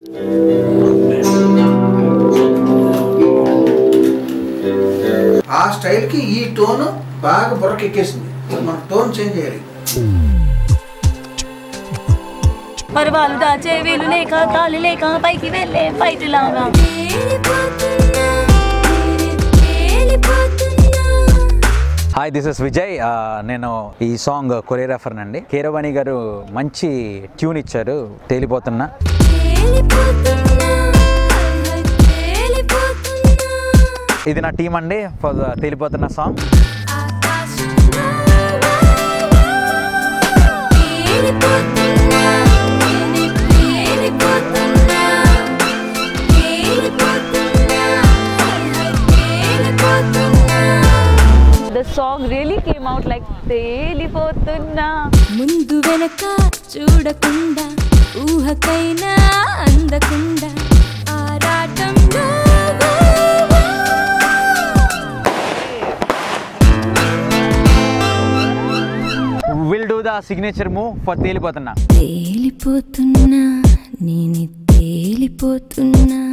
ఆ స్టైల్కి ఈ టోన్ బాగా బుర్రకెక్కేసింది మన టోన్ చేంజ్ చేయాలి మరి వాళ్ళు దాచే వీలు లేక తాళి లేక పైకి వెళ్ళే బయటి లాగా హాయ్ దిస్ ఇస్ విజయ్ ఆ, నేను ఈ సాంగ్ కొరియోగ్రాఫర్ అండి కీరవాణి గారు మంచి ట్యూన్ ఇచ్చారు తేలిపోతున్నా ఇది నా టీం అండి ఫర్ తేలిపోతున్న song the song really came out like తేలిపోతున్నా ముందు వెనక చూడకుండా ఊహకైనా అందకుండా ఆరాటంలో will do the signature move for తేలిపోతున్నా తేలిపోతున్నా నేను తేలిపోతున్నా